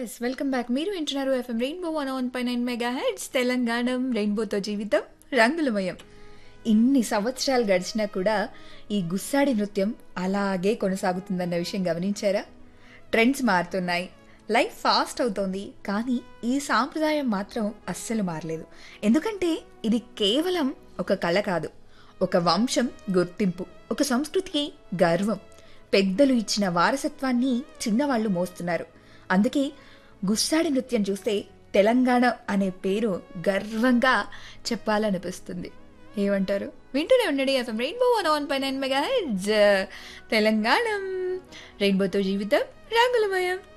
yes welcome back మీరు వింటున్నారు FM Rainbow one one పై నైన్ మెగా హెడ్స్ తెలంగాణ రెయిన్బోతో జీవితం రంగులమయం ఇన్ని సంవత్సరాలు గడిచినా కూడా ఈ గుస్సాడి నృత్యం అలాగే కొనసాగుతుందన్న విషయం గమనించారా ట్రెండ్స్ మారుతున్నాయి లైఫ్ ఫాస్ట్ అవుతోంది కానీ ఈ సాంప్రదాయం మాత్రం అస్సలు మారలేదు ఎందుకంటే ఇది కేవలం ఒక కళ కాదు ఒక వంశం గుర్తింపు ఒక సంస్కృతికి గర్వం పెద్దలు ఇచ్చిన వారసత్వాన్ని చిన్నవాళ్లు మోస్తున్నారు అందుకే గుస్సాడి నృత్యం చూస్తే తెలంగాణ అనే పేరు గర్వంగా చెప్పాలనిపిస్తుంది ఏమంటారు వింటూనే ఉండండి ఎఫ్ఎం రెయిన్బో వన్ వన్ పై నైన్ మెగా తెలంగాణ రెయిన్బోతో జీవితం రంగులమయం